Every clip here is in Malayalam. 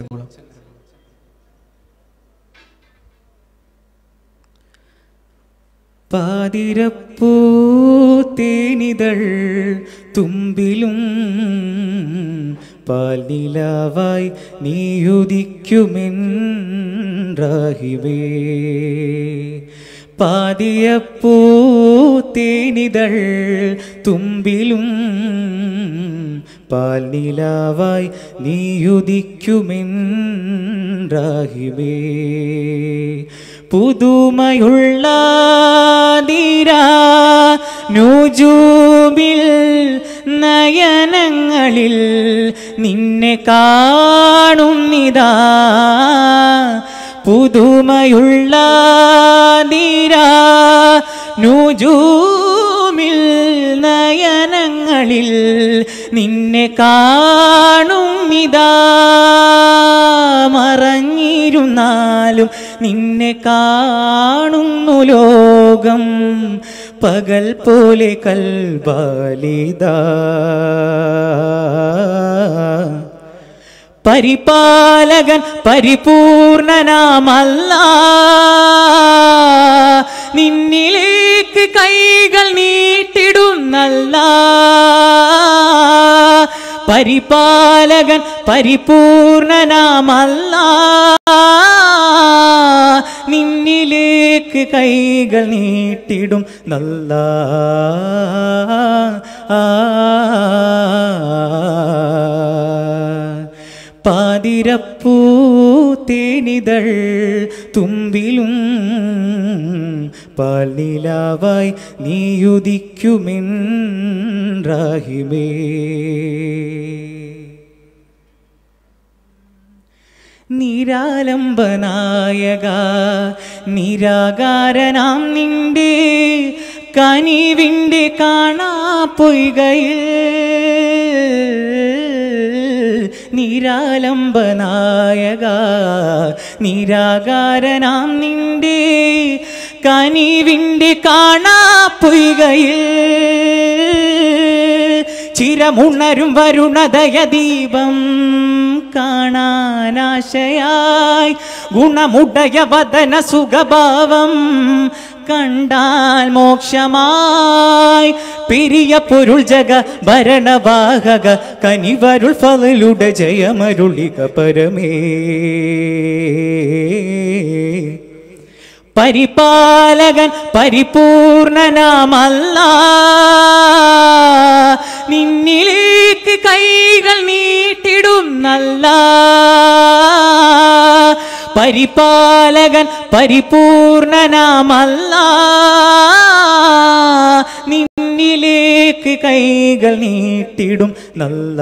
ചങ്ങരംകുളം പാതിരപ്പൂ തേനിതൾ തുമ്പിലും പാൽനിലാവായി നീയുദിക്കുമെൻറാഹിവേ പാതിയപ്പൂ തേനിതൾ തുമ്പിലും പാൽനിലാവായി നീയുദിക്കുമെൻറാഹിവേ പുതുമയുള്ള നീരാ നൂജൂബിൽ നയനങ്ങളിൽ നിന്നെ കാണുന്നിതാ പുതുമയുള്ള നീരാ നൂജൂമിൽ നയനങ്ങളിൽ നിന്നെ കാണുന്നിതാ മറഞ്ഞിരുന്നാലും നിന്നെ കാണുന്നു ലോകം പകൽ പോലെ കൽബാലിത പരിപാലകൻ പരിപൂർണനാമല്ല നിന്നിലേക്ക് കൈകൾ നീട്ടിടുന്നല്ല പരിപാലകൻ പരിപൂർണനാമല്ല നിന്നിലേക്ക് കൈകൾ നീട്ടിടും നല്ല പാതിരപ്പൂ തേനിതൾ തുമ്പിലും പാൽനിലാവായി നീയുദിക്കുമെൻറാഹിമേ നിരാലംബനായക നിരാകാരനാം നിന്റെ കനിവിൻ്റെ കാണാ പൊയ്കയിൽ നിരാലംബനായക നിരാകാരനാം നിന്റെ കനിവിൻ്റെ കാണാ പൊയ്കയിൽ ചിരമുണരും വരുണദയ ദീപം കാണാനാശയായി ഗുണമുടയ വദന സുഖഭാവം കണ്ടാൽ മോക്ഷമായി പിരിയ പൊരുൾ ജഗ ഭരണവാഹക കനിവരുൾ ഫലുടെ ജയമരുളിക പരമേ പരിപാലകൻ പരിപൂർണനാമല്ല നിന്നിലേക്ക് കൈകൾ നീട്ടിടുന്നല്ല പരിപാലകൻ പരിപൂർണനാമല്ല നിന്നിലേക്ക് കൈകൾ നീട്ടിടും നല്ല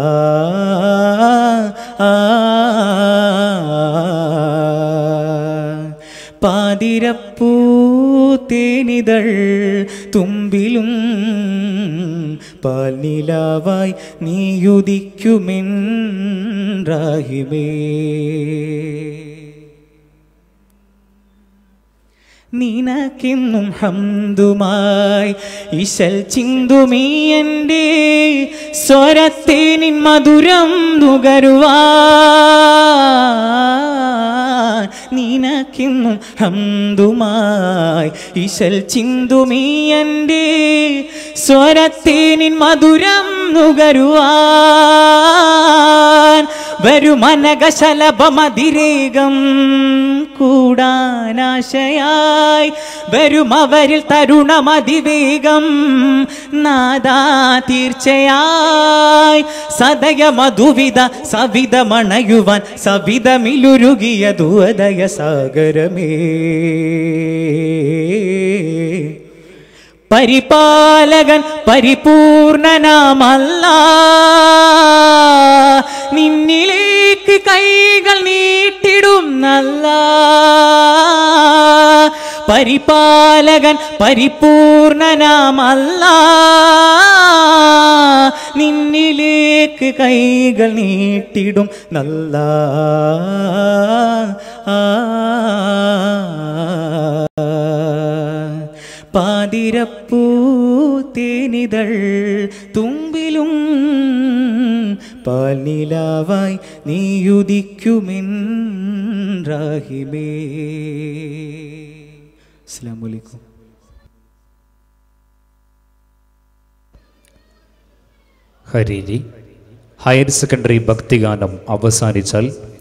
പാതിരപ്പൂ തേനിതൾ തുമ്പിലും പാൽനിലാവായി നീയുദിക്കുമെൻറാഹിമേ നിനക്കെന്നും ഹംദുമായി ഇശൽ ചിന്തുമീ എൻ്റെ സ്വരത്തെ നിൻ മധുരം നുകരുവാൻ നിനക്കെന്നും ഹംദുമായി ഇശൽ ചിന്തുമീ എൻ്റെ സ്വരത്തെ നിൻ മധുരം നുകരുവാൻ വരുമനകശലഭമതിരേകം കൂടാനാശയായി വരും അവരിൽ തരുണമതിവേഗം നാദാ തീർച്ചയായി സദയ മധുവിധ സവിധമണയുവാൻ സവിധമിലുരുകിയ ദുവദയ സാഗരമേ പരിപാലകൻ പരിപൂർണനാമല്ല നിന്നിലേക്ക് കൈകൾ നീട്ടിടുന്നല്ല പരിപാലകൻ പരിപൂർണനാമല്ല നിന്നിലേക്ക് കൈകൾ നീട്ടിടും നല്ല പാതിരപ്പൂ തേനിതൾ തുമ്പിലും പാൽനിലാവായി നീയുദിക്കുമെൻ റാഹിമേ അസ്സാം വലൈക്കും ഹരീരി ഹയർ സെക്കൻഡറി ഭക്തിഗാനം അവസാനിച്ചാൽ